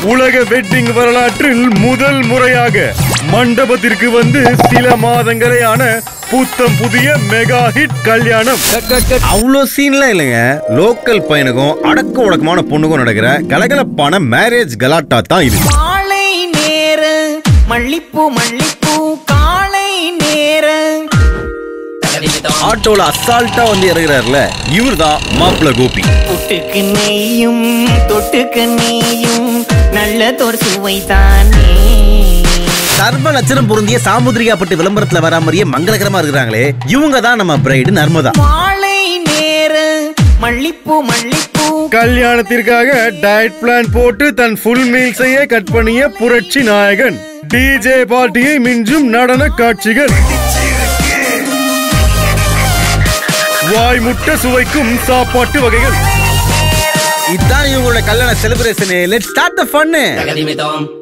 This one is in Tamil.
உலக வெட்டிங் வரலாற்றில் முதல் முறையாக மண்டபத்திற்கு வந்து சில மாதங்களே ஆன புத்தம் புதிய மெகா ஹிட் கல்யாணம் அவ்வளோ சீன்லாம் இல்லைங்க லோக்கல் பையனுக்கும் அடக்க உடக்கமான பொண்ணுக்கும் நடக்கிற கலகலப்பான மேரேஜ் கலாட்டா தான் இது காலை நேர மல்லிப்பூ மல்லிப்பூ காலை நேர ஆட்டோல அசால்ட்டா வந்து இறங்குறாருல இவர்தான் மாப்பிள்ள கோபி தொட்டுக்கு நெய்யும் தொட்டுக்கு நெய்யும் நல்லதொரு சுவை தானே சர்வ லட்சணம் பொருந்திய சாமுதிரிகாப்பட்டு விளம்பரத்துல வரா மாதிரியே மங்களகரமா இருக்கிறாங்களே இவங்க தான் நம்ம பிரைடு நர்மதா மாலை நேர மல்லிப்பூ மல்லிப்பூ கல்யாணத்திற்காக டயட் பிளான் போட்டு தன் ஃபுல் மீல்ஸையே கட் பண்ணிய புரட்சி நாயகன் டிஜே பார்ட்டியை மிஞ்சும் நடன காட்சிகள் வாய் முட்ட சுவைக்கும் சாப்பாட்டு வகைகள் இதுதான் இவங்களோட கல்யாண celebration let start the fun Tagadime tom,